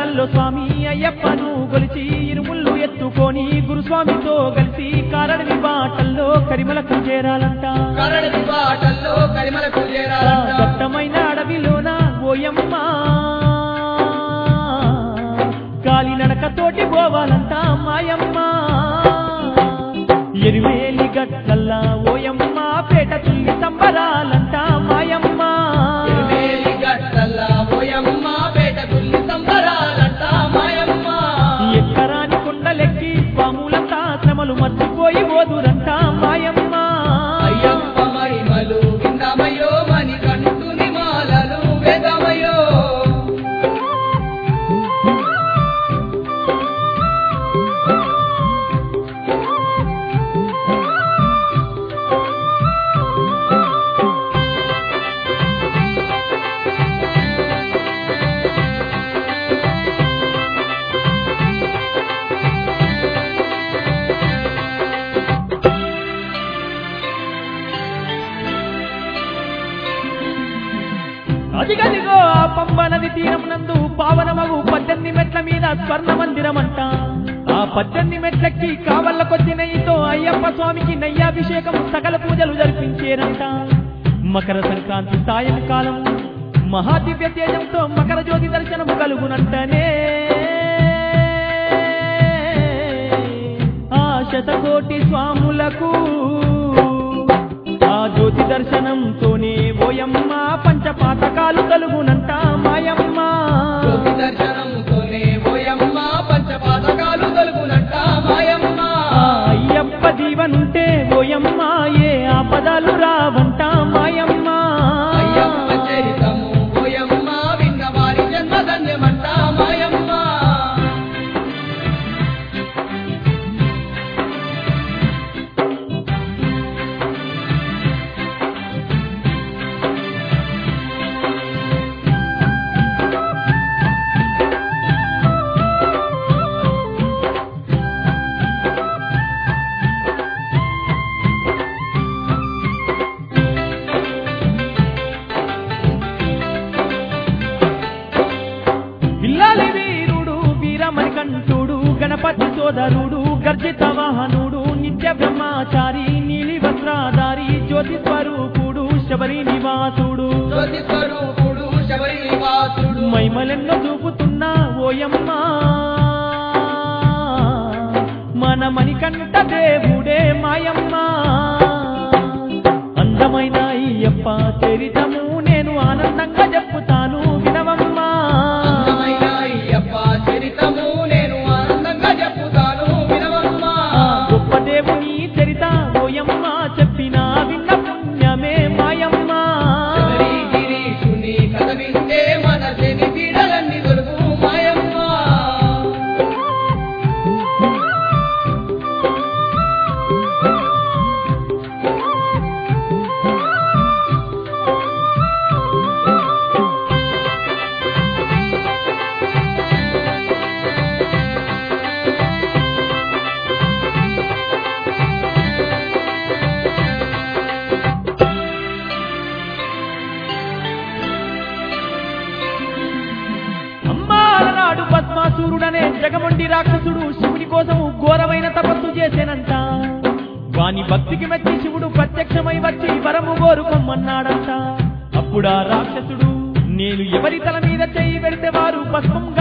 కలలో స్వామి అయ్యప్పను గొలిచి ఇరుముళ్ళు ఎత్తుకొని గురుస్వామితో కలిసి కారడవి బాటల్లో కరిమలకు చేరాలంట కరడి బాటల్లో కరిమలకు ఆ చేరాలంట దట్టమైన అడవిలోన ఓయమ్మ గాలి నడకతోటి పోవాలంట మాయమ్మ ఎరువేలి గట్టల్లా ఓయమ్మ పేట తుల్లి సంబరాలంట మాయమ్మ ఎరుమేలి గట్టల్లా పోయమ్మ పేట తుల్లి సంబరాలంట మాయమ్మ ఎక్కరాని కొండలెక్కి పాములంతా శ్రమలు మర్చిపోయి ఓదురంట మాయమ్మ అయ్యప్ప మహిమలు విందమయో మని కంటుని మాలలు వేదమయో అదిగదిగో ఆ పంబ నది తీరం నందు పావనమగు పద్దెనిమిది మెట్ల మీద స్వర్ణ మందిరం అంట ఆ పద్దెనిమిది మెట్లకి కావల్ల కొద్ది నెయ్యితో అయ్యప్ప స్వామికి నయ్యాభిషేకం సకల పూజలు జరిపించేరంట మకర సంక్రాంతి సాయంకాలం మహాదివ్య తేజంతో మకర జ్యోతి దర్శనం కలుగునంటనే ఆ శతకోటి స్వాములకు ఆ జ్యోతి దర్శనంతోనే ఓయమ్మ పంచపాతకాలు కలుగునంట మాయమ్మ జ్యోతి దర్శనంతోనే పోయమ్మ పంచపాతకాలు తలుపునంట మాయమ్మ ఆ అయ్యప్ప దీవనుంటే ఓయమ్మ ఏ ఆపదలు రావంట మాయమ్మ అయ్యప్ప చరితము పోయమ్మ విన్న వారి జన్మ ధన్యమంట మాయమ్మ ఇల్లాలి వీరుడు వీరమణి కంఠుడు గణపతి సోదరుడు గర్జిత వాహనుడు నిత్య బ్రహ్మచారి నీలి వస్త్రాధారి జ్యోతి స్వరూపుడు శబరి నివాసుడు జ్యోతి స్వరూపుడు శబరి నివాసుడు మైమలెన్నో చూపుతున్నా ఓయమ్మ మన మణికంఠ దేవుడే మాయమ్మ అందమైన అయ్యప్ప చరితము నేను ఆనందంగా చెప్పుతాను వినవమ్మా అందమైన అయ్యప్ప చరితము నేను ఆనందంగా చెప్పుతాను వినవమ్మా ఆ గొప్ప దేవుని చరిత ఓయమ్మ చెప్పిన విన్న పుణ్యమే మాయమ్మ శబరి గిరీశుని కథ వింటే మన శని పీడలన్నీ దొరుకు మాయమ్మ అమ్మాలనాడు పద్మాసూరుడనే జగమండి రాక్షసుడు శివుని కోసం ఘోరమైన తపస్సు చేసేనంట వాని భక్తికి మెచ్చి శివుడు ప్రత్యక్షమై వచ్చి వరము కోరుకోమన్నాడంట అప్పుడా రాక్షసుడు నేను ఎవరి తల మీద చెయ్యి పెడితే వారు భస్మం